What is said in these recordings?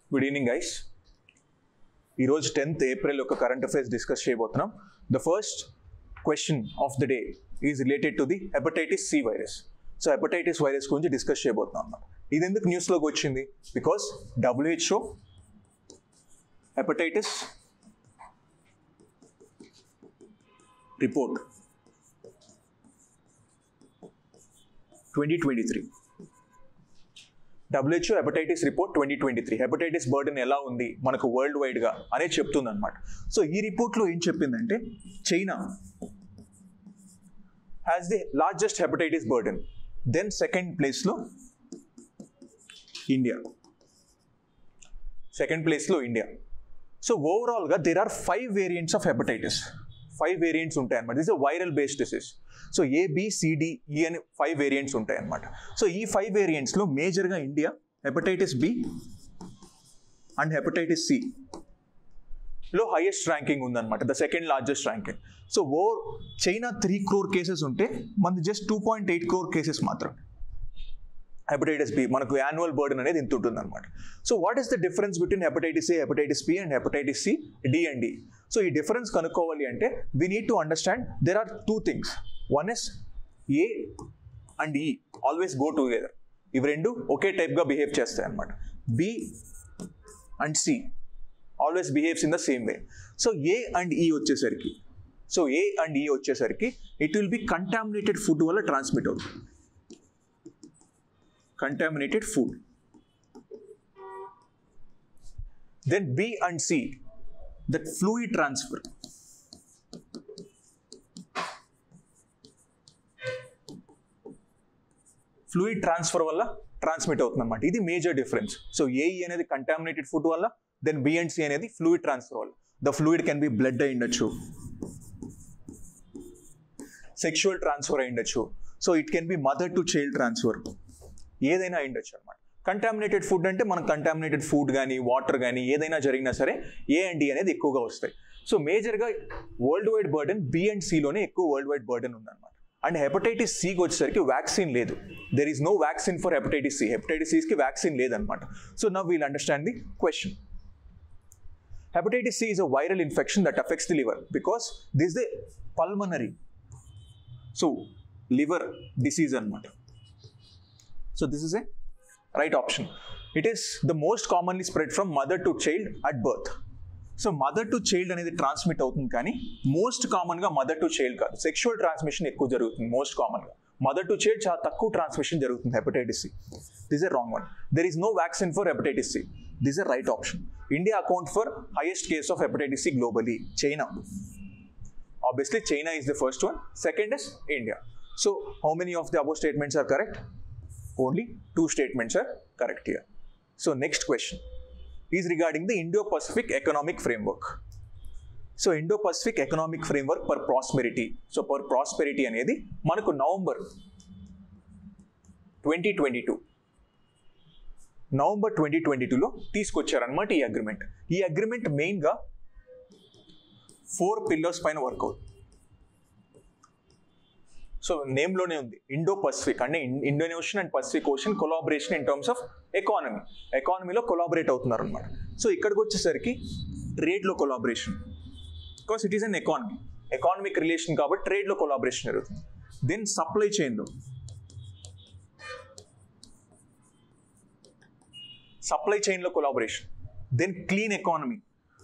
Good evening guys ఈరోజు tenth April ఒక current affairs discuss చేయబోతున్నాం the first question of the day is related to the hepatitis C virus so hepatitis virus గురించి discuss చేయబోతున్నాం అన్నమాట ఇది ఎందుకు న్యూస్లోకి వచ్చింది because WHO hepatitis report twenty twenty three WHO hepatitis report twenty twenty three hepatitis burden ఎలా ఉంది మనకు వరల్డ్ వైడ్గా అనేది చెప్తుంది అనమాట సో ఈ రిపోర్ట్లో ఏం చెప్పిందంటే China has the largest hepatitis burden then second ప్లేస్లో ఇండియా సెకండ్ ప్లేస్లో ఇండియా సో ఓవరాల్గా there are five variants of hepatitis five variants ఉంటాయి అనమాట this viral based disease so A B C D E అని ఫైవ్ వేరియంట్స్ ఉంటాయి అనమాట సో ఈ ఫైవ్ వేరియంట్స్లో మేజర్గా India hepatitis B and hepatitis C లో హైయెస్ట్ ర్యాంకింగ్ ఉందన్నమాట the second largest ranking so ఓ చైనా త్రీ క్రోర్ కేసెస్ ఉంటే మనది just two point eight crore cases మాత్రం హెపటైటిస్ బి మనకు యాన్యువల్ బర్డన్ అనేది ఇంత ఉంటుంది అనమాట so what is the difference between hepatitis A hepatitis B and hepatitis C D and D so ఈ డిఫరెన్స్ కనుక్కోవాలి అంటే we need to understand there are two things one is A and E always go together ఇవి రెండు ఒకే టైప్గా behave చేస్తాయి అనమాట B and C always behaves in the same way so A and E వచ్చేసరికి so A and E వచ్చేసరికి it will be contaminated food వల్ల transmit అవుతుంది contaminated food. Then B and C, that fluid transfer. Fluid transfer వల్ల transmit అవుతుంది అనమాట ఇది major difference so A E అనేది contaminated food వల్ల దెన్ బి అండ్ సి అనేది ఫ్లూయిడ్ ట్రాన్స్ఫర్ వల్ల the fluid can be blood అయి ఉండొచ్చు సెక్షువల్ ట్రాన్స్ఫర్ అయి ఉండొచ్చు so it can be mother to child transfer ఏదైనా అయిండొచ్చు అనమాట కంటామినేటెడ్ ఫుడ్ అంటే మనకు కంటామినేటెడ్ ఫుడ్ కానీ వాటర్ కానీ ఏదైనా జరిగినా సరే ఏ అండ్ డి అనేది ఎక్కువగా వస్తాయి సో మేజర్గా world wide burden B and సిలోనే ఎక్కువ వరల్డ్ వైడ్ బర్డెన్ ఉందన్నమాట అండ్ హెపటైటిస్ సికి వచ్చేసరికి వ్యాక్సిన్ లేదు there is no vaccine for hepatitis C hepatitis సికి వ్యాక్సిన్ లేదనమాట so now we'll understand the question hepatitis C is a viral infection that affects the liver because this the pulmonary so liver disease అనమాట So this is a right option. It is the most commonly spread from mother to child at birth. So mother to child అనేది transmit అవుతుంది కానీ most కామన్గా mother to child కాదు sexual transmission ఎక్కువ జరుగుతుంది most కామన్గా mother to child చాలా తక్కువ ట్రాన్స్మిషన్ జరుగుతుంది hepatitis C this a wrong one there is no vaccine for hepatitis C this a right option India account for highest case of hepatitis C globally China obviously China is the first one second is India so how many of the above statements are correct only two statements are correct here. So next question is regarding the Indo-Pacific Economic Framework. So Indo Pacific economic framework for prosperity so for prosperity అనేది మనకు November twenty twenty two November twenty twenty టూలో తీసుకొచ్చారనమాట ఈ agreement ఈ agreement మెయిన్గా four pillars పైన work అవుతుంది so నేమ్లోనే ఉంది ఇండో పసిఫిక్ అంటే Indian ocean and Pacific ocean collaboration in terms of economy ఎకానమీలో కొలాబరేట్ అవుతున్నారు అనమాట సో ఇక్కడికి వచ్చేసరికి ట్రేడ్లో collaboration because it is an economy economic relation కాబట్టి ట్రేడ్లో కొలాబరేషన్ జరుగుతుంది దెన్ సప్లై చైన్లో సప్లై చైన్లో collaboration then clean economy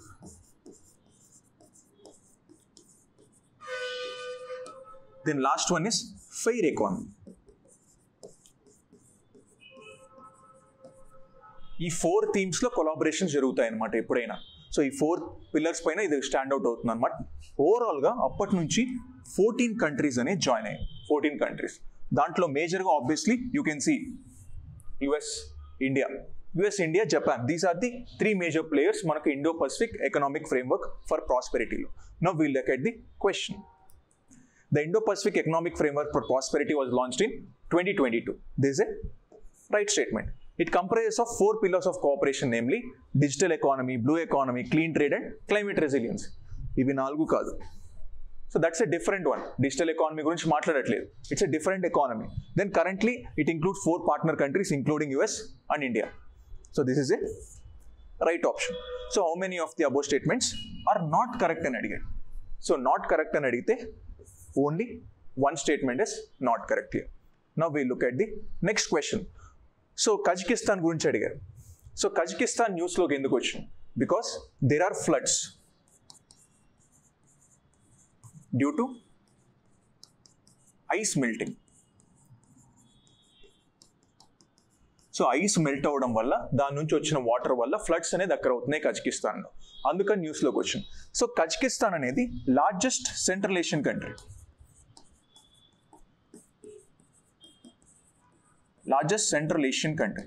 then last one is fair economy ఈ ఫోర్ థీమ్స్లో కొలాబరేషన్ జరుగుతాయి అనమాట ఎప్పుడైనా సో ఈ ఫోర్ పిల్లర్స్ పైన ఇది స్టాండ్ అవుట్ అవుతుంది అనమాట ఓవరాల్గా అప్పటి నుంచి ఫోర్టీన్ కంట్రీస్ అనే జాయిన్ అయ్యాయి ఫోర్టీన్ కంట్రీస్ దాంట్లో మేజర్గా obviously you can see US India US India Japan these are the three major players మనకు Indo Pacific economic framework for ప్రాస్పెరిటీలో now we'll look at the question The Indo-Pacific Economic Framework for Prosperity was launched in 2022. This is a right statement. It comprises of four pillars of cooperation, namely digital economy, blue economy, clean trade, and climate resilience. ఇవి నాలుగు కాదు so that's a different one digital economy గురించి మాట్లాడట్లేదు it's a different economy then currently it include four partner countries including US and India so this is a right option so how many of the above statements are not correct అని అడిగాడు so not correct అని అడిగితే only one statement is not correct here now we look at the next question so Kazakhstan గురించి అడిగారు so Kazakhstan న్యూస్లోకి ఎందుకు వచ్చింది because there are floods due to ice melting so ice melt అవ్వడం వల్ల దాని నుంచి వచ్చిన వాటర్ వల్ల ఫ్లడ్స్ అనేది అక్కడ అవుతున్నాయి కజకిస్తాన్లో అందుకని న్యూస్లోకి వచ్చింది సో కజకిస్తాన్ అనేది largest central Asian country largest central Asian country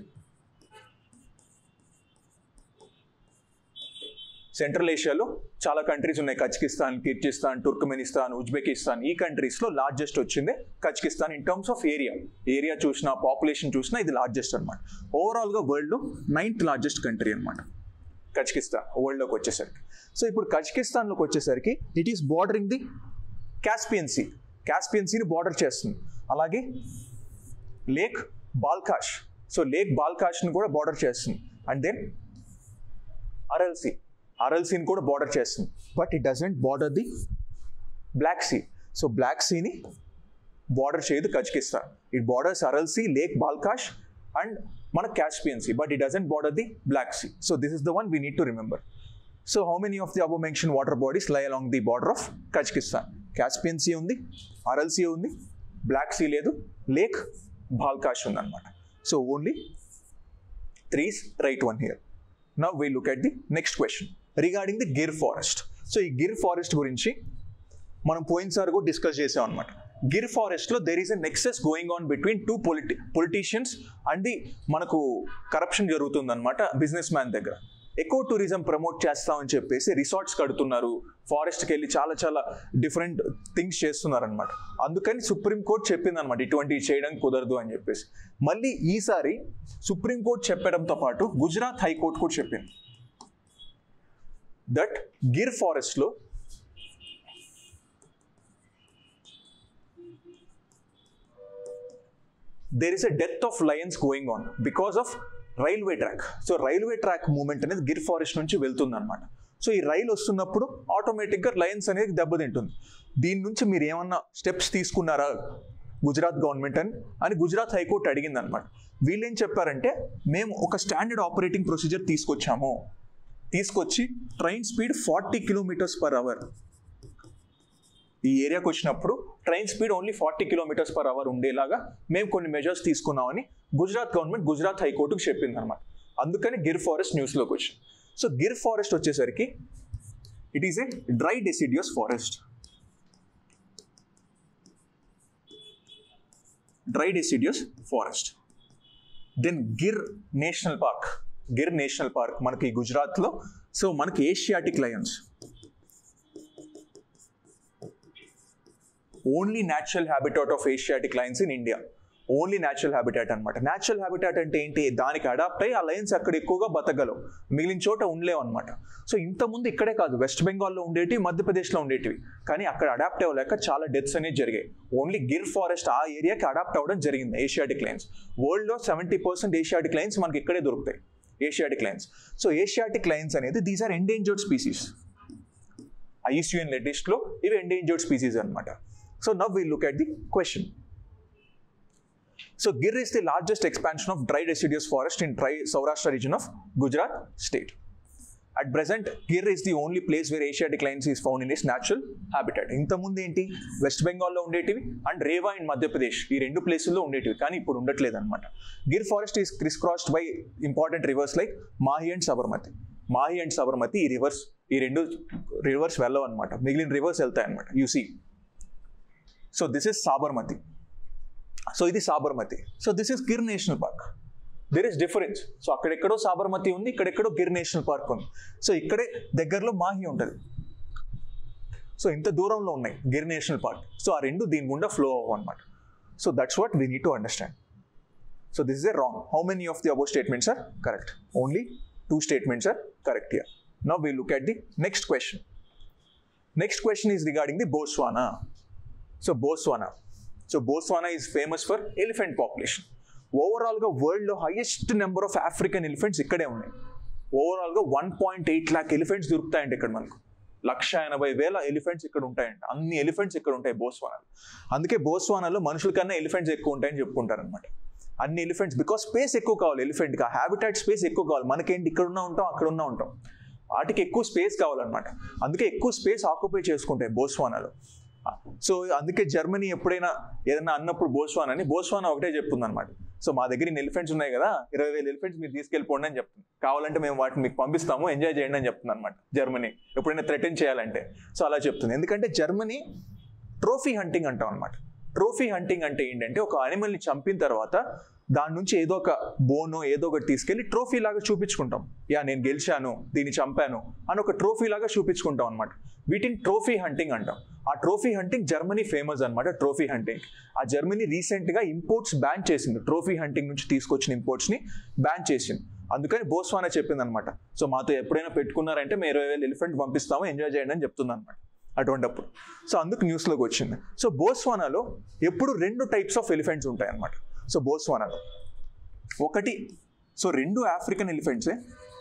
central ఏషియాలో చాలా కంట్రీస్ ఉన్నాయి కజకిస్తాన్ కిర్గిస్తాన్ టుర్కమెనిస్తాన్ ఉజ్బెకిస్తాన్ ఈ కంట్రీస్లో లార్జెస్ట్ వచ్చింది Kazakhstan in terms of area area చూసినా పాపులేషన్ చూసినా ఇది లార్జెస్ట్ అనమాట ఓవరాల్గా వరల్డ్లో నైన్త్ లార్జెస్ట్ కంట్రీ అనమాట కజకిస్తాన్ వరల్డ్లోకి వచ్చేసరికి సో ఇప్పుడు కజకిస్తాన్లోకి వచ్చేసరికి it is bordering the Caspian Sea Caspian సీని బార్డర్ చేస్తుంది అలాగే లేక్ బాల్కాష్ సో లేక్ బాల్కాష్ని కూడా బార్డర్ చేస్తుంది అండ్ దెన్ అరల్సీ అరల్సీని కూడా బార్డర్ చేస్తుంది but it doesn't border the Black Sea so Black సీని బార్డర్ చేయదు Kazakhstan it borders Aral Sea Lake Balkhash and మన Caspian Sea but it doesn't border the Black Sea so this is the one we need to remember so how many of the above mention water bodies lie along the border of Kazakhstan Caspian Sea ఉంది Aral Sea ఉంది Black Sea లేదు Lake Balkhash ఉందన్నమాట so only three's right one here now we look at the next question regarding the Gir forest so ఈ Gir forest గురించి మనం పోయినసారి కూడా discuss చేసాం అనమాట గిర్ ఫారెస్ట్లో there is a nexus going on between two పొలిటి పొలిటీషియన్స్ అండ్ ది మనకు కరప్షన్ జరుగుతుందన్నమాట బిజినెస్ మ్యాన్ దగ్గర ఎకో టూరిజం ప్రమోట్ చేస్తామని చెప్పేసి రిసార్ట్స్ కడుతున్నారు ఫారెస్ట్కి వెళ్ళి చాలా చాలా డిఫరెంట్ థింగ్స్ చేస్తున్నారు అనమాట అందుకని సుప్రీంకోర్టు చెప్పింది అనమాట ఇటువంటివి చేయడం కుదరదు అని చెప్పేసి మళ్ళీ ఈసారి సుప్రీంకోర్టు చెప్పడంతో పాటు గుజరాత్ హైకోర్టు కూడా చెప్పింది దట్ గిర్ ఫారెస్ట్లో there is a death of lions going on because of railway track so railway track movement అనేది గిర్ ఫారెస్ట్ నుంచి వెళ్తుంది అనమాట సో ఈ రైలు వస్తున్నప్పుడు ఆటోమేటిక్గా లయన్స్ అనేది దెబ్బతింటుంది దీని నుంచి మీరు ఏమన్నా స్టెప్స్ తీసుకున్నారా గుజరాత్ గవర్నమెంట్ అని అని గుజరాత్ హైకోర్టు అడిగింది అనమాట వీళ్ళు ఏం చెప్పారంటే మేము ఒక స్టాండర్డ్ ఆపరేటింగ్ ప్రొసీజర్ తీసుకొచ్చాము తీసుకొచ్చి train speed forty kilometres per hour ఈ ఏరియాకి వచ్చినప్పుడు train speed only forty kilometres per hour ఉండేలాగా మేము కొన్ని మెజర్స్ తీసుకున్నామని గుజరాత్ గవర్నమెంట్ గుజరాత్ హైకోర్టుకు చెప్పింది అనమాట అందుకని గిర్ ఫారెస్ట్ న్యూస్లోకి వచ్చింది సో గిర్ ఫారెస్ట్ వచ్చేసరికి it is a dry deciduous forest dry deciduous forest then Gir national park Gir national park మనకి గుజరాత్లో సో మనకి Asiatic lions only natural habitat of Asiatic lions in India only natural habitat అనమాట natural habitat అంటే ఏంటి దానికి adapt అయ్యి ఆ lines అక్కడ ఎక్కువగా బతకగలవు మిగిలిన చోట ఉండలేవు అనమాట సో ఇంతకుముందు ఇక్కడే కాదు వెస్ట్ బెంగాల్లో ఉండేటివి మధ్యప్రదేశ్లో ఉండేటివి కానీ అక్కడ అడాప్ట్ అవ్వలేక చాలా డెత్స్ అనేవి జరిగాయి ఓన్లీ గిర్ ఫారెస్ట్ ఆ ఏరియాకి అడాప్ట్ అవ్వడం జరిగింది ఏషియాటిక్ లైన్స్ వరల్డ్లో సెవెంటీ పర్సెంట్ ఏషియాటిక్ లైన్స్ మనకి ఇక్కడే దొరుకుతాయి Asiatic lions so Asiatic lions అనేది these are endangered species IUCN లిస్ట్లో ఇవి ఎండేంజర్డ్ స్పీసీస్ అనమాట so now we look at the question so Gir is the largest expansion of dry deciduous forest in dry Saurashtra region of Gujarat state. At present, Gir is the only place where Asiatic lions is found in its natural habitat. ఇంతకుముందు ఏంటి west బెంగాల్లో ఉండేటివి and Rewa in Madhya Pradesh ఈ రెండు ప్లేసుల్లో ఉండేటివి కానీ ఇప్పుడు ఉండట్లేదు అనమాట గిర్ ఫారెస్ట్ ఈస్ క్రిస్ crossed by important rivers like Mahi and Sabarmati Mahi and Sabarmati ఈ రివర్స్ ఈ రెండు రివర్స్ వెళ్ళవు అనమాట మిగిలిన రివర్స్ వెళ్తాయి అనమాట you see so this is Sabarmati so ఇది Sabarmati so this is Gir national park there is difference so అక్కడెక్కడో సాబర్మతి ఉంది ఇక్కడెక్కడో గిర్ నేషనల్ పార్క్ ఉంది సో ఇక్కడే దగ్గరలో మాహి ఉంటుంది సో ఇంత దూరంలో ఉన్నాయి గిర్ నేషనల్ పార్క్ సో ఆ రెండు దీని గుండా ఫ్లో అవ్వ అనమాట so that's what we need to understand so this is a wrong how many of the above statements are correct only two statements are correct here now we look at the next question next question is regarding the Botswana so Botswana so Botswana is famous for elephant population ఓవరాల్గా వరల్డ్లో highest number of African elephants ఇక్కడే ఉన్నాయి ఓవరాల్గా one point eight lakh elephants దొరుకుతాయండి ఇక్కడ మనకు లక్ష ఎనభై వేల ఎలిఫెంట్స్ ఇక్కడ ఉంటాయంట అన్ని ఎలిఫెంట్స్ ఇక్కడ ఉంటాయి బోస్వానాలు అందుకే బోస్వానాలో మనుషుల కన్నా ఎలిఫెంట్స్ ఎక్కువ ఉంటాయని చెప్పుకుంటారు అనమాట అన్ని ఎలిఫెంట్స్ బికాస్ స్పేస్ ఎక్కువ కావాలి ఎలిఫెంట్కి ఆ హ్యాబిటాట్ స్పేస్ ఎక్కువ కావాలి మనకేంటి ఇక్కడ ఉన్నా ఉంటాం అక్కడ ఉన్నా ఉంటాం వాటికి ఎక్కువ స్పేస్ కావాలన్నమాట అందుకే ఎక్కువ స్పేస్ ఆక్యుపై చేసుకుంటాయి బోస్వానాలు సో అందుకే జర్మనీ ఎప్పుడైనా ఏదైనా అన్నప్పుడు బోస్వాన్ అని బోస్వానా ఒకటే చెప్తుంది అనమాట సో మా దగ్గర ఇన్ని ఎలిఫెంట్స్ ఉన్నాయి కదా ఇరవై వేల ఎలిఫెంట్స్ మీరు తీసుకెళ్ళిపోండి అని చెప్తుంది కావాలంటే మేము వాటిని మీకు పంపిస్తాము ఎంజాయ్ చేయండి అని చెప్తుంది అనమాట జర్మనీ ఎప్పుడైనా థ్రెటన్ చేయాలంటే సో అలా చెప్తుంది ఎందుకంటే జర్మనీ ట్రోఫీ హంటింగ్ అంటాం అనమాట ట్రోఫీ హంటింగ్ అంటే ఏంటంటే ఒక అనిమల్ని చంపిన తర్వాత దాని నుంచి ఏదో ఒక బోనో ఏదో ఒకటి తీసుకెళ్లి ట్రోఫీ లాగా చూపించుకుంటాం యా నేను గెలిచాను దీన్ని చంపాను అని ఒక ట్రోఫీ లాగా చూపించుకుంటాం అనమాట వీటిని ట్రోఫీ హంటింగ్ అంటాం ఆ ట్రోఫీ హంటింగ్ జర్మనీ ఫేమస్ అనమాట ట్రోఫీ హంటింగ్ ఆ జర్మనీ రీసెంట్ గా ఇంపోర్ట్స్ బ్యాన్ చేసింది ట్రోఫీ హంటింగ్ నుంచి తీసుకొచ్చిన ఇంపోర్ట్స్ ని బ్యాన్ చేసింది అందుకని బోస్వానా చెప్పింది అనమాట సో మాతో ఎప్పుడైనా పెట్టుకున్నారంటే మేము ఇరవై వేలు ఎలిఫెంట్ పంపిస్తాము ఎంజాయ్ చేయండి అని చెప్తుంది అనమాట అటువంటిప్పుడు సో అందుకు న్యూస్లోకి వచ్చింది సో బోస్వానాలో ఎప్పుడు రెండు టైప్స్ ఆఫ్ ఎలిఫెంట్స్ ఉంటాయి అన్నమాట సో బోస్వానాలో ఒకటి సో రెండు ఆఫ్రికన్ ఎలిఫెంట్సే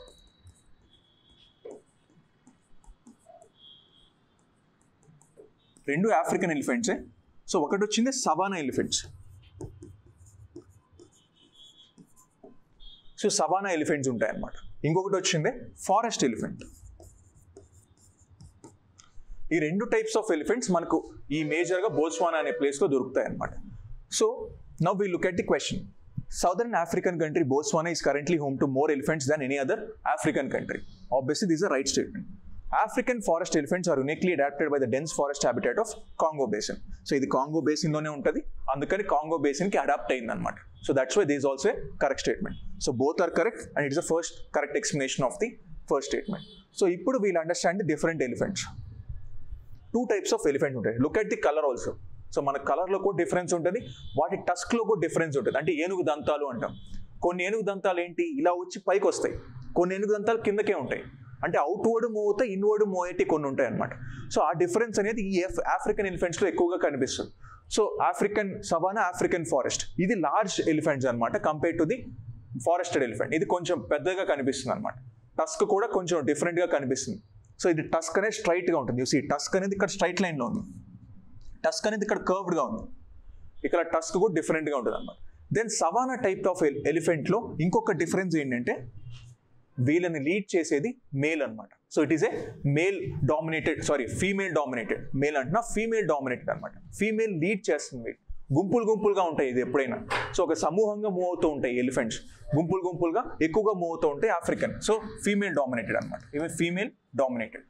రెండు ఆఫ్రికన్ ఎలిఫెంట్సే సో ఒకటి వచ్చింది savanna elephants so savanna elephants ఉంటాయి అన్నమాట ఇంకొకటి వచ్చింది ఫారెస్ట్ ఎలిఫెంట్ ఈ రెండు టైప్స్ ఆఫ్ ఎలిఫెంట్స్ మనకు ఈ మేజర్గా బోస్వానా అనే ప్లేస్లో దొరుకుతాయి అన్నమాట so now we look at the question southern African country Botswana is currently home to more elephants than any other African country obviously this a right statement African forest elephants are uniquely adapted by the dense forest habitat of Congo basin so ఇది Congo బేసిన్లోనే ఉంటుంది అందుకని Congo బేసిన్కి adapt అయింది అనమాట so that's why this also correct statement so both are correct and it's the first correct explanation of the first statement so ఇప్పుడు we'll understand the different elephants two types of elephant ఉంటాయి look at the colour also so మన కలర్లో కూడా difference ఉంటుంది వాటి టస్క్లో కూడా difference ఉంటుంది అంటే ఏనుగు దంతాలు అంటాం కొన్ని ఏనుగు దంతాలు ఏంటి ఇలా వచ్చి పైకి వస్తాయి కొన్ని ఏనుగు దంతాలు కిందకే ఉంటాయి అంటే అవుట్వర్డ్ మూవ్ అవుతాయి ఇన్వర్డ్ మూవ్ అయితే కొన్ని ఉంటాయి అనమాట సో ఆ డిఫరెన్స్ అనేది ఈ ఆఫ్రికన్ ఎలిఫెంట్స్లో ఎక్కువగా కనిపిస్తుంది so African savanna African forest ఇది లార్జ్ ఎలిఫెంట్స్ అనమాట compare to the forested elephant ఇది కొంచెం పెద్దగా కనిపిస్తుంది అనమాట టస్క్ కూడా కొంచెం డిఫరెంట్గా కనిపిస్తుంది సో ఇది టస్క్ అనేది స్ట్రైట్గా ఉంటుంది చూసి టస్క్ అనేది ఇక్కడ స్ట్రైట్ లైన్లో ఉంది టస్క్ అనేది ఇక్కడ కర్వ్డ్గా ఉంది ఇక్కడ టస్క్ కూడా డిఫరెంట్గా ఉంటుంది అనమాట దెన్ సవానా టైప్ ఆఫ్ ఎలిఫెంట్లో ఇంకొక డిఫరెన్స్ ఏంటంటే వీళ్ళని లీడ్ చేసేది మేల్ అనమాట so it is a male dominated sorry female dominated male అంటున్నా ఫీమేల్ డామినేటెడ్ అనమాట ఫీమేల్ లీడ్ చేస్తుంది గుంపులు గుంపులుగా ఉంటాయి ఇది ఎప్పుడైనా సో ఒక సమూహంగా మూవ్ అవుతూ ఉంటాయి ఎలిఫెంట్స్ గుంపులు గుంపులుగా ఎక్కువగా మూవ్ అవుతూ ఉంటాయి ఆఫ్రికన్ సో ఫీమేల్ డామినేటెడ్ అనమాట ఇవి ఫీమేల్ డామినేటెడ్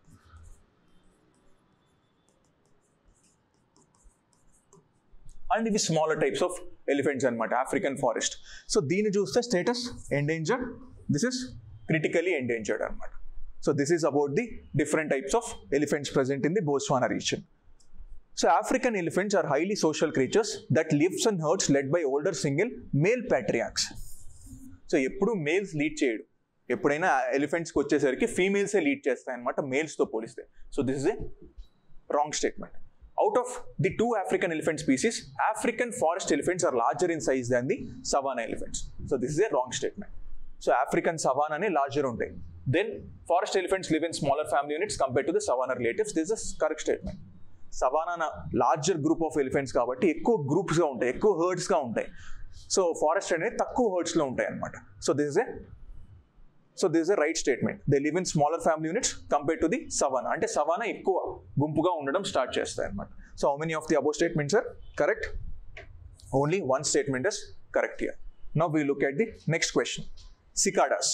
అండ్ ఇవి స్మాలర్ టైప్స్ ఆఫ్ ఎలిఫెంట్స్ అనమాట ఆఫ్రికన్ ఫారెస్ట్ సో దీన్ని చూస్తే status endangered this is critically endangered అనమాట so this is about the different types of elephants present in the Botswana region so African elephants are highly social creatures that lives and herds led by older single male patriarchs so ఎప్పుడు males lead చేయడు ఎప్పుడైనా ఎలిఫెంట్స్కి వచ్చేసరికి ఫీమేల్సే lead చేస్తాయి అనమాట మేల్స్తో పోలిస్తే so this is a wrong statement out of the two African elephant species African forest elephants are larger in size than the savanna elephants so this is a wrong statement so African సవానానే larger ఉంటాయి then forest elephants live in smaller family units compare to the savanna relatives this is correct statement savanna larger group of elephants కాబట్టి ఎక్కువ గ్రూప్స్గా ఉంటాయి ఎక్కువ హర్డ్స్గా ఉంటాయి so forest అనేది తక్కువ హర్డ్స్లో ఉంటాయి అనమాట so this is a so this a right statement they live in smaller family units compare to the savanna అంటే సవానా ఎక్కువ గుంపుగా ఉండడం స్టార్ట్ చేస్తాయి అనమాట so how many of the above statements are correct only one statement is correct here now we look at the next question cicadas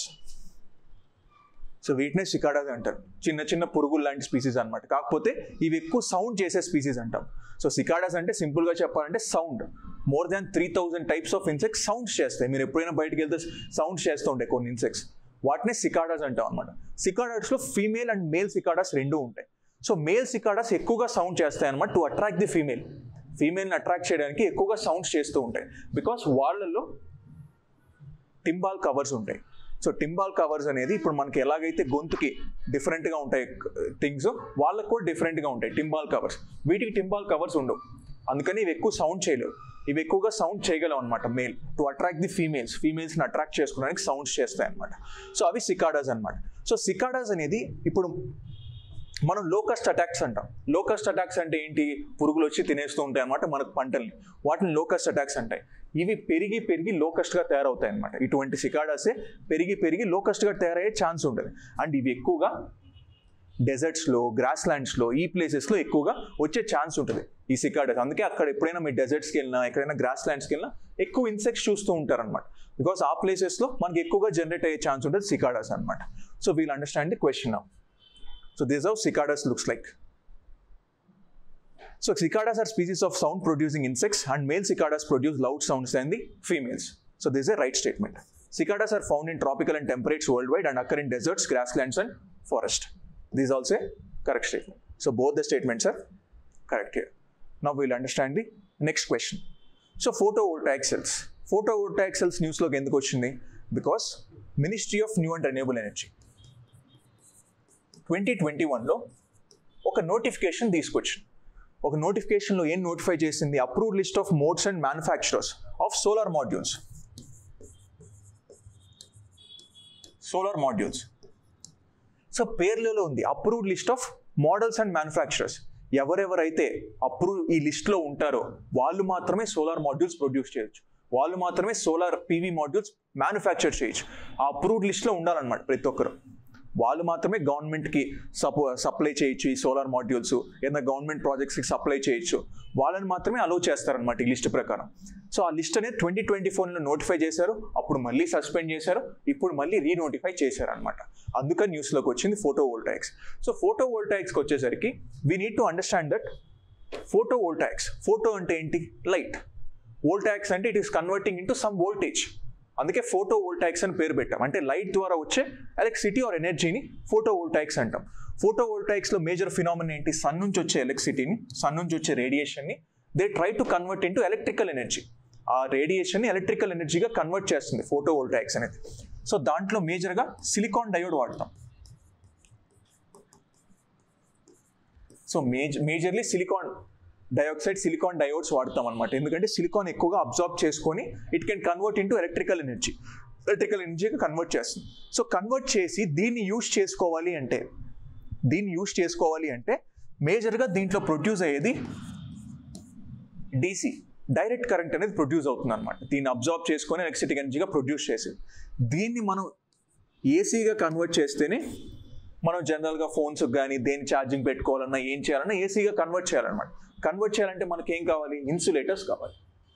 so వీటినే cicadas అంటారు చిన్న చిన్న పురుగులు లాంటి స్పీసీస్ అనమాట కాకపోతే ఇవి ఎక్కువ సౌండ్ చేసే స్పీసీస్ అంటాం సో సికాడాస్ అంటే సింపుల్గా చెప్పాలంటే sound more than three thousand types of insects sounds చేస్తాయి మీరు ఎప్పుడైనా బయటకు వెళ్తే సౌండ్స్ చేస్తూ ఉంటాయి కొన్ని ఇన్సెక్ట్స్ వాటినే సికాడాస్ అంటాం అనమాట సికాడాస్లో ఫీమేల్ అండ్ మేల్ సికాడాస్ రెండు ఉంటాయి సో మేల్ సికాడాస్ ఎక్కువగా సౌండ్ చేస్తాయి అనమాట టు అట్రాక్ట్ ది ఫీమేల్ ఫీమేల్ని అట్రాక్ట్ చేయడానికి ఎక్కువగా సౌండ్స్ చేస్తూ ఉంటాయి బికాస్ వాళ్ళల్లో టింబాల్ కవర్స్ ఉంటాయి సో టింబాల్ కవర్స్ అనేది ఇప్పుడు మనకి ఎలాగైతే గొంతుకి డిఫరెంట్గా ఉంటాయి థింగ్స్ వాళ్ళకు కూడా డిఫరెంట్గా ఉంటాయి టింబాల్ కవర్స్ వీటికి టింబాల్ కవర్స్ ఉండవు అందుకని ఇవి ఎక్కువ సౌండ్ చేయలేవు ఇవి ఎక్కువగా సౌండ్ చేయగలం అనమాట male to attract the females ఫీమేల్స్ని అట్రాక్ట్ చేసుకోవడానికి సౌండ్స్ చేస్తాయి అనమాట సో అవి సికాడాస్ అనమాట సో సికాడాస్ అనేది ఇప్పుడు మనం లోకస్ట్ అటాక్స్ అంటాం లోకస్ట్ అటాక్స్ అంటే ఏంటి పురుగులు వచ్చి తినేస్తూ ఉంటాయి అనమాట మనకు పంటల్ని వాటిని లోకస్ట్ అటాక్స్ అంటాయి ఇవి పెరిగి పెరిగి లోకస్ట్గా తయారవుతాయి అనమాట ఇటువంటి సికాడాసే పెరిగి పెరిగి లోకస్ట్గా తయారయ్యే ఛాన్స్ ఉంటుంది అండ్ ఇవి ఎక్కువగా డెజర్ట్స్లో గ్రాస్ ల్యాండ్స్లో ఈ ప్లేసెస్లో ఎక్కువగా వచ్చే ఛాన్స్ ఉంటుంది ఈ సికాడస్ అందుకే అక్కడ ఎప్పుడైనా మీ డెజర్ట్స్కి వెళ్ళినా ఎక్కడైనా గ్రాస్ ల్యాండ్స్కి వెళ్ళినా ఎక్కువ ఇన్సెక్ట్స్ చూస్తూ ఉంటారు అనమాట బికాస్ ఆ ప్లేసెస్లో మనకి ఎక్కువగా జనరేట్ అయ్యే ఛాన్స్ ఉంటుంది సికాడాస్ అనమాట so we'll understand the question now so this how cicadas looks like. So cicadas are species of sound producing insects and male cicadas produce loud sounds than the females. So this is a right statement. Cicadas are found in tropical and temperate worldwide and occur in deserts, grasslands and forest. This is also a correct statement. So both the statements are correct here. Now we'll understand the next question. So photovoltaic cells. Photovoltaic cells న్యూస్లోకి ఎందుకు వచ్చింది because ministry of new and renewable energy twenty twenty వన్లో ఒక notification తీసుకొచ్చింది ఒక నోటిఫికేషన్లో ఏం notify చేసింది approved list of mods and manufacturers of solar modules solar modules so పేర్లలో ఉంది approved list of models and manufacturers ఎవరెవరైతే అప్రూవ్ ఈ లిస్ట్లో ఉంటారో వాళ్ళు మాత్రమే సోలార్ మాడ్యూల్స్ ప్రొడ్యూస్ చేయొచ్చు వాళ్ళు మాత్రమే సోలార్ పీవీ మాడ్యూల్స్ మ్యానుఫ్యాక్చర్ చేయొచ్చు ఆ అప్రూవ్డ్ లిస్ట్లో ఉండాలన్నమాట ప్రతి ఒక్కరు వాళ్ళు మాత్రమే గవర్నమెంట్కి సపో సప్లై చేయొచ్చు ఈ సోలార్ మాడ్యూల్స్ ఏదైనా గవర్నమెంట్ ప్రాజెక్ట్స్కి సప్లై చేయొచ్చు వాళ్ళని మాత్రమే అలో చేస్తారనమాట ఈ లిస్ట్ ప్రకారం సో ఆ లిస్ట్ అనేది ట్వంటీ ట్వంటీ ఫోర్లో నోటిఫై చేశారు అప్పుడు మళ్ళీ సస్పెండ్ చేశారు ఇప్పుడు మళ్ళీ రీనోటిఫై చేశారు అనమాట అందుకని న్యూస్లోకి వచ్చింది ఫోటో వోల్టాయిక్స్ సో ఫోటో వోల్టాయిక్స్కి వచ్చేసరికి we need to understand that photovoltaics photo అంటే ఏంటి లైట్ వోల్టాయిక్స్ అంటే it is converting into some voltage అందుకే ఫోటో వోల్టాయిక్స్ అని పేరు పెట్టాం అంటే లైట్ ద్వారా వచ్చే ఎలక్ట్రిసిటీ ఆర్ ఎనర్జీని ఫోటో వోల్టాయిక్స్ అంటాం ఫోటో వోల్టాయిక్స్లో మేజర్ ఫినామిన్ ఏంటి సన్ నుంచి వచ్చే ఎలక్ట్రిసిటీని సన్ నుంచి వచ్చే రేడియేషన్ని they try to convert into electrical energy ఆ రేడియేషన్ని ఎలక్ట్రికల్ ఎనర్జీగా కన్వర్ట్ చేస్తుంది ఫోటో వోల్టాయిక్స్ అనేది సో దాంట్లో మేజర్గా సిలికాన్ డయోడ్ వాడతాం సో మేజ majorly silicon dioxide silicon diodes వాడతాం అనమాట ఎందుకంటే సిలికాన్ ఎక్కువగా అబ్జార్బ్ చేసుకొని it can convert into electrical energy electrical ఎనర్జీగా కన్వర్ట్ చేస్తుంది సో కన్వర్ట్ చేసి దీన్ని యూజ్ చేసుకోవాలి అంటే దీన్ని యూజ్ చేసుకోవాలి అంటే మేజర్గా దీంట్లో ప్రొడ్యూస్ అయ్యేది డీసీ డైరెక్ట్ కరెంట్ అనేది ప్రొడ్యూస్ అవుతుంది అనమాట దీన్ని అబ్జార్బ్ చేసుకొని ఎలక్ట్రిసిటీ ఎనర్జీగా ప్రొడ్యూస్ చేసేది దీన్ని మనం ఏసీగా కన్వర్ట్ చేస్తేనే మనం జనరల్గా ఫోన్స్ కానీ దేని ఛార్జింగ్ పెట్టుకోవాలన్నా ఏం చేయాలన్నా ఏసీగా కన్వర్ట్ చేయాలన్నమాట కన్వర్ట్ చేయాలంటే మనకి ఏం కావాలి ఇన్సులేటర్స్ కావాలి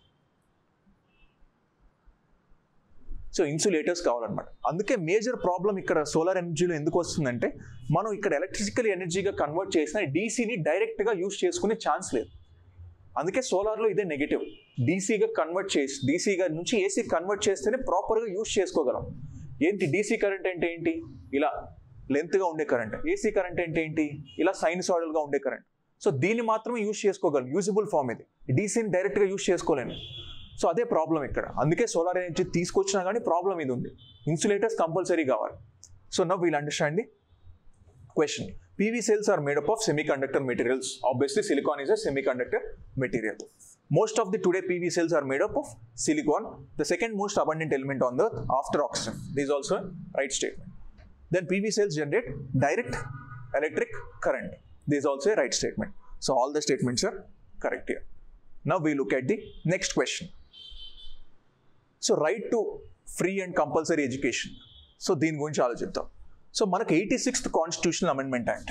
సో ఇన్సులేటర్స్ కావాలన్నమాట అందుకే మేజర్ ప్రాబ్లం ఇక్కడ సోలార్ ఎనర్జీలో ఎందుకు వస్తుందంటే మనం ఇక్కడ ఎలక్ట్రికల్ ఎనర్జీగా కన్వర్ట్ చేసిన డీసీని డైరెక్ట్గా యూస్ చేసుకునే ఛాన్స్ లేదు అందుకే సోలార్లో ఇదే నెగిటివ్ డీసీగా కన్వర్ట్ చేసి డీసీగా నుంచి ఏసీ కన్వర్ట్ చేస్తేనే ప్రాపర్గా యూస్ చేసుకోగలం ఏంటి డీసీ కరెంట్ అంటే ఏంటి ఇలా లెంత్గా ఉండే కరెంట్ ఏసీ కరెంట్ అంటే ఏంటి ఇలా సైనసాయిడల్గా ఉండే కరెంట్ సో దీన్ని మాత్రమే యూస్ చేసుకోగలం యూజబుల్ ఫామ్ ఇది డీసీని డైరెక్ట్గా యూస్ చేసుకోలేను సో అదే ప్రాబ్లం ఇక్కడ అందుకే సోలార్ ఎనర్జీ తీసుకొచ్చినా కానీ ప్రాబ్లం ఇది ఉంది ఇన్సులేటర్స్ కంపల్సరీ కావాలి so now we'll understand the question PV cells are made up of semiconductor materials. Obviously, silicon is a semiconductor material. Most of the today PV cells are made up of silicon, the second most abundant element on the earth after oxygen. This is also a right statement. Then PV cells generate direct electric current. This is also a right statement. So all the statements are correct here. Now we look at the next question. So right to free and compulsory education. So దీని గురించి ఆలోచిద్దాం so మనకు eighty sixth constitutional amendment act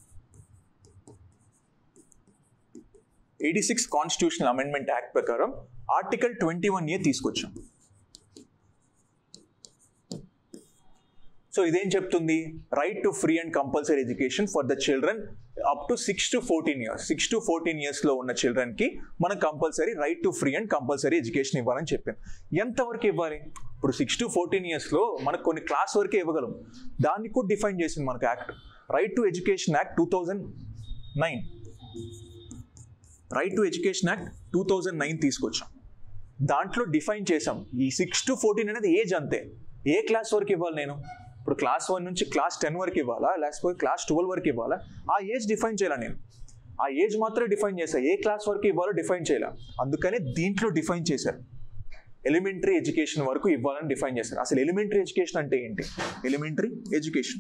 eighty six constitutional amendment act ప్రకారం article twenty one A తీసుకొచ్చాం so ఇదేం చెప్తుంది right to free and compulsory education for the children up to six to fourteen years six to fourteen ఇయర్స్లో ఉన్న చిల్డ్రన్కి మనం compulsory right to free and compulsory education ఇవ్వాలని చెప్పింది ఎంతవరకు ఇవ్వాలి ఇప్పుడు సిక్స్ టు ఫోర్టీన్ ఇయర్స్లో మనకు కొన్ని క్లాస్ వరకే ఇవ్వగలం దాన్ని కూడా డిఫైన్ చేసింది మనకు act right to education act two thousand nine right to education act two thousand nine తీసుకొచ్చాం దాంట్లో డిఫైన్ చేసాం ఈ సిక్స్ టు ఫోర్టీన్ అనేది ఏజ్ అంతే ఏ క్లాస్ వరకు ఇవ్వాలి నేను ఇప్పుడు క్లాస్ వన్ నుంచి క్లాస్ టెన్ వరకు ఇవ్వాలా లేకపోతే క్లాస్ ట్వెల్వ్ వరకు ఇవ్వాలా ఆ ఏజ్ డిఫైన్ చేయాలి నేను ఆ ఏజ్ మాత్రమే డిఫైన్ చేశారు ఏ క్లాస్ వరకు ఇవ్వాలో డిఫైన్ చేయాలి అందుకనే దీంట్లో డిఫైన్ చేశారు ఎలిమెంటరీ ఎడ్యుకేషన్ వరకు ఇవ్వాలని డిఫైన్ చేశారు అసలు ఎలిమెంటరీ ఎడ్యుకేషన్ అంటే ఏంటి ఎలిమెంటరీ ఎడ్యుకేషన్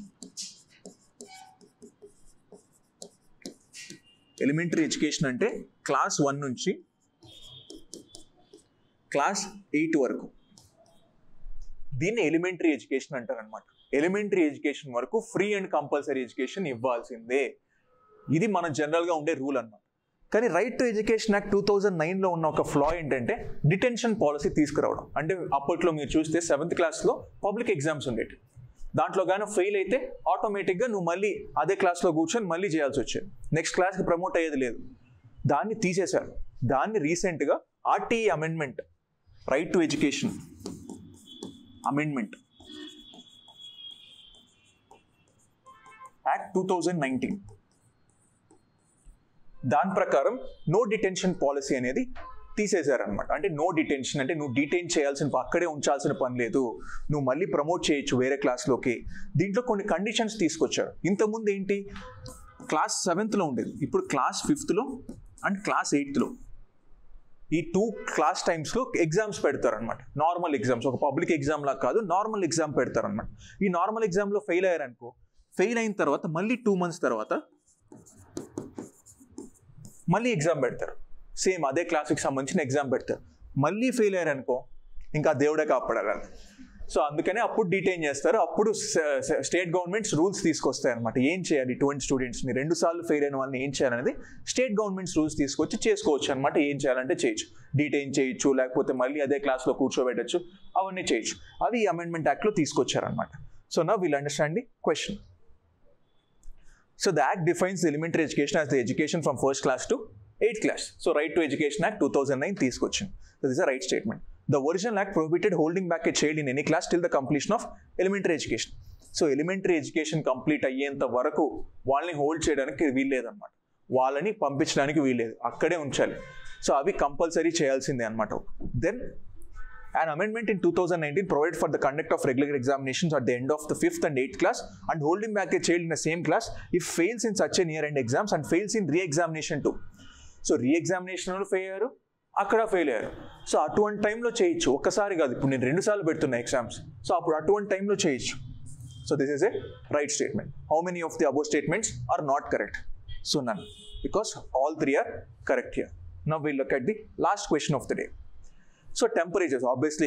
ఎలిమెంటరీ ఎడ్యుకేషన్ అంటే క్లాస్ వన్ నుంచి క్లాస్ ఎయిట్ వరకు దీన్ని ఎలిమెంటరీ ఎడ్యుకేషన్ అంటారు అనమాట ఎలిమెంటరీ ఎడ్యుకేషన్ వరకు ఫ్రీ అండ్ కంపల్సరీ ఎడ్యుకేషన్ ఇవ్వాల్సిందే ఇది మన జనరల్గా ఉండే రూల్ అన్నమాట కానీ right to education act two thousand నైన్లో ఉన్న ఒక ఫ్లా ఏంటంటే డిటెన్షన్ పాలసీ తీసుకురావడం అంటే అప్పట్లో మీరు చూస్తే సెవెంత్ క్లాస్లో పబ్లిక్ ఎగ్జామ్స్ ఉండేవి దాంట్లో కానీ ఫెయిల్ అయితే ఆటోమేటిక్గా నువ్వు మళ్ళీ అదే క్లాస్లో కూర్చొని మళ్ళీ చేయాల్సి వచ్చేది నెక్స్ట్ క్లాస్కి ప్రమోట్ అయ్యేది లేదు దాన్ని తీసేశారు దాన్ని రీసెంట్గా RTE amendment right to education amendment act two thousand nineteen దాని ప్రకారం నో డిటెన్షన్ పాలసీ అనేది తీసేశారనమాట అంటే నో డిటెన్షన్ అంటే నువ్వు డిటైన్ చేయాల్సిన ప- అక్కడే ఉంచాల్సిన పని లేదు నువ్వు మళ్ళీ ప్రమోట్ చేయొచ్చు వేరే క్లాస్లోకి దీంట్లో కొన్ని కండిషన్స్ తీసుకొచ్చారు ఇంతకుముందు ఏంటి క్లాస్ సెవెంత్లో ఉండేది ఇప్పుడు క్లాస్ ఫిఫ్త్లో అండ్ క్లాస్ ఎయిత్లో ఈ టూ క్లాస్ టైమ్స్లో ఎగ్జామ్స్ పెడతారనమాట నార్మల్ ఎగ్జామ్స్ ఒక పబ్లిక్ ఎగ్జామ్ లాగా కాదు నార్మల్ ఎగ్జామ్ పెడతారనమాట ఈ నార్మల్ ఎగ్జామ్లో ఫెయిల్ అయ్యారనుకో ఫెయిల్ అయిన తర్వాత మళ్ళీ టూ మంత్స్ తర్వాత మళ్ళీ ఎగ్జామ్ పెడతారు సేమ్ అదే క్లాస్కి సంబంధించిన ఎగ్జామ్ పెడతారు మళ్ళీ ఫెయిల్ అయ్యారు అనుకో ఇంకా దేవుడే కాపాడాలి సో అందుకనే అప్పుడు డీటైన్ చేస్తారు అప్పుడు స్టేట్ గవర్నమెంట్స్ రూల్స్ తీసుకొస్తాయి అనమాట ఏం చేయాలి ఇటువంటి స్టూడెంట్స్ని రెండు సార్లు ఫెయిల్ అయిన వాళ్ళని ఏం చేయాలనేది స్టేట్ గవర్నమెంట్స్ రూల్స్ తీసుకొచ్చి చేసుకోవచ్చు అనమాట ఏం చేయాలంటే చేయొచ్చు డీటైన్ చేయొచ్చు లేకపోతే మళ్ళీ అదే క్లాస్లో కూర్చోబెట్టచ్చు అవన్నీ చేయొచ్చు అవి ఈ అమెండ్మెంట్ యాక్ట్లో తీసుకొచ్చారనమాట so now will understand the question So the Act defines the elementary education as the education from first class to eighth class. So Right to Education Act 2009 తీసుకొచ్చింది So this is a right statement. The original act prohibited holding back a child in any class till the completion of elementary education. So elementary education complete అయ్యేంత వరకు వాళ్ళని hold చేయడానికి వీల్లేదన్నమాట వాళ్ళని పంపించడానికి వీల్లేదు అక్కడే ఉంచాలి సో అవి కంపల్సరీ చేయాల్సిందే అనమాట then An amendment in 2019 provided for the conduct of regular examinations at the end of the fifth and eighth class and holding back a child in the same class if fails in such a near end exams and fails in re-examination too. So re-examination fail అయ్యారు అక్కడ fail అయ్యారు so అటువంటి టైంలో చేయొచ్చు ఒక్కసారి కాదు ఇప్పుడు నేను రెండు సార్లు పెడుతున్నా ఎగ్జామ్స్ సో అప్పుడు అటువంటి టైంలో చేయొచ్చు so this is a right statement how many of the above statements are not correct so none because all three are correct here now will look at the last question of the day so temperatures obviously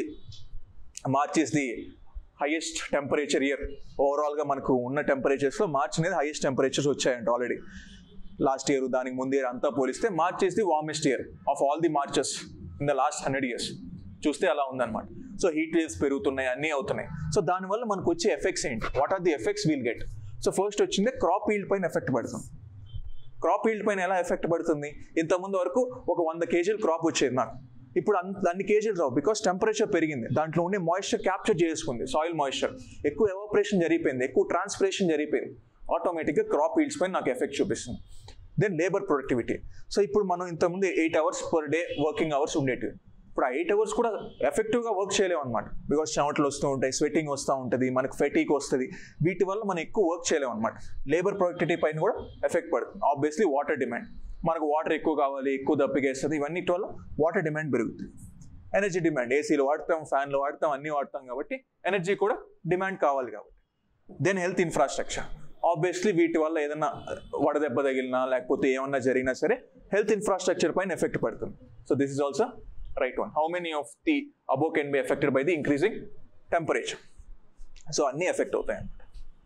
March is the highest temperature year ఓవరాల్గా మనకు ఉన్న టెంపరేచర్స్లో March అనేది highest temperatures వచ్చాయంట already last year దానికి ముందు year అంతా పోలిస్తే March is the warmest year of all the marches in the last hundred years చూస్తే అలా ఉందన్నమాట సో హీట్ వేవ్స్ పెరుగుతున్నాయి అన్నీ అవుతున్నాయి సో దానివల్ల మనకు వచ్చే ఎఫెక్ట్స్ ఏంటి what are the effects we'll get so first వచ్చింది క్రాప్ ఈల్డ్ పైన ఎఫెక్ట్ పడుతుంది క్రాప్ ఈల్డ్ పైన ఎలా ఎఫెక్ట్ పడుతుంది ఇంతకుముందు వరకు ఒక వంద కేజీలు క్రాప్ వచ్చేది నాకు ఇప్పుడు అంత అన్ని కేజీలు రావు బికాస్ టెంపరేచర్ పెరిగింది దాంట్లో ఉండే మాయిశ్చర్ క్యాప్చర్ చేసుకుంది సాయిల్ మాయిశ్చర్ ఎక్కువ ఎవాపరేషన్ జరిగిపోయింది ఎక్కువ ట్రాన్స్పిరేషన్ జరిగిపోయింది ఆటోమేటిక్గా క్రాప్ ఈల్డ్స్ పైన నాకు ఎఫెక్ట్ చూపిస్తుంది దెన్ లేబర్ ప్రొడక్టివిటీ సో ఇప్పుడు మనం ఇంతకుముందు eight hours per day working hours ఉండేటివి ఇప్పుడు ఆ ఎయిట్ అవర్స్ కూడా ఎఫెక్టివ్గా వర్క్ చేయలేము అనమాట బికాస్ చెమటలు వస్తూ ఉంటాయి స్వెట్టింగ్ వస్తూ ఉంటుంది మనకు ఫెటీక్ వస్తుంది వీటి వల్ల మనం ఎక్కువ వర్క్ చేయలేము అనమాట లేబర్ ప్రొడక్టివిటీ పైన కూడా ఎఫెక్ట్ పడుతుంది ఆబ్వియస్లీ వాటర్ డిమాండ్ మనకు వాటర్ ఎక్కువ కావాలి ఎక్కువ దప్పిగేస్తుంది ఇవన్నిటి వల్ల వాటర్ డిమాండ్ పెరుగుతుంది ఎనర్జీ డిమాండ్ ఏసీలు వాడతాం ఫ్యాన్లు వాడతాం అన్నీ వాడతాం కాబట్టి ఎనర్జీ కూడా డిమాండ్ కావాలి కాబట్టి దెన్ హెల్త్ ఇన్ఫ్రాస్ట్రక్చర్ ఆబ్వియస్లీ వీటి వల్ల ఏదైనా వడదెబ్బ తగిలినా లేకపోతే ఏమన్నా జరిగినా సరే హెల్త్ ఇన్ఫ్రాస్ట్రక్చర్ పైన ఎఫెక్ట్ పడుతుంది so this is also right one how many of the above can be affected by the increasing temperature so అన్నీ ఎఫెక్ట్ అవుతాయి అన్నమాట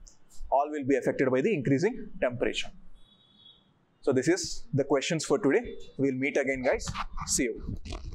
all will be affected by the increasing temperature so this is the questions for today we'll meet again guys see you